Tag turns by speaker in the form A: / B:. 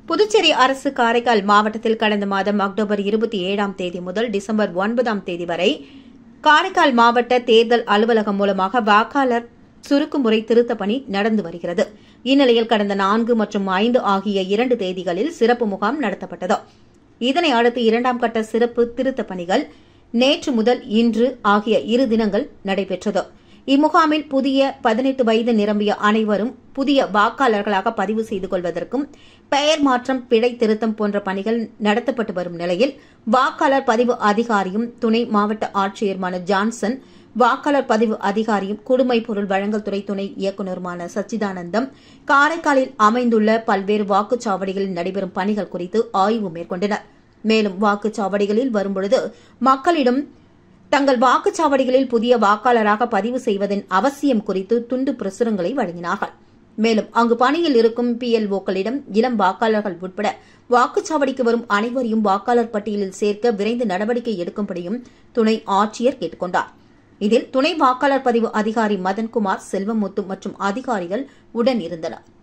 A: புதுச்சேரி அரசு காரைக்கால் மாவட்டத்தில் கடந்த மாதம் அக்டோபர் இருபத்தி ஏழாம் தேதி முதல் டிசம்பர் ஒன்பதாம் தேதி வரை காரைக்கால் மாவட்ட தேர்தல் அலுவலகம் மூலமாக வாக்காளர் சுருக்குமுறை திருத்த பணி நடந்து வருகிறது இந்நிலையில் கடந்த நான்கு மற்றும் ஐந்து ஆகிய இரண்டு தேதிகளில் சிறப்பு முகாம் நடத்தப்பட்டது இதனை அடுத்து இரண்டாம் கட்ட சிறப்பு திருத்த பணிகள் நேற்று முதல் இன்று ஆகிய இரு தினங்கள் நடைபெற்றது இம்முகாமில் புதிய பதினெட்டு வயது நிரம்பிய அனைவரும் புதிய வாக்காளர்களாக பதிவு செய்து கொள்வதற்கும் பெயர் மாற்றம் பிழை திருத்தம் போன்ற பணிகள் நடத்தப்பட்டு வரும் நிலையில் வாக்காளர் பதிவு அதிகாரியும் துணை மாவட்ட ஆட்சியருமான ஜான்சன் வாக்காளர் பதிவு அதிகாரியும் குடிமை பொருள் வழங்கல் துறை துணை இயக்குநருமான சச்சிதானந்தம் காரைக்காலில் அமைந்துள்ள பல்வேறு வாக்குச்சாவடிகளில் நடைபெறும் பணிகள் குறித்து ஆய்வு மேற்கொண்டனர் மேலும் வாக்குச்சாவடிகளில் வரும்பொழுது மக்களிடம் தங்கள் வாக்குச்சாவடிகளில் புதிய வாக்காளராக பதிவு செய்வதன் அவசியம் குறித்து துண்டு பிரசுரங்களை வழங்கினார்கள் மேலும் அங்கு பணியில் இருக்கும் பிஎல்ஓக்களிடம் இளம் வாக்காளர்கள் உட்பட வாக்குச்சாவடிக்கு வரும் அனைவரையும் வாக்காளர் பட்டியலில் சேர்க்க விரைந்து நடவடிக்கை எடுக்கும்படியும் துணை ஆட்சியர் கேட்டுக் கொண்டார் இதில் துணை வாக்காளர் பதிவு அதிகாரி மதன்குமார் செல்வமுத்து மற்றும் அதிகாரிகள் உடன் இருந்தனர்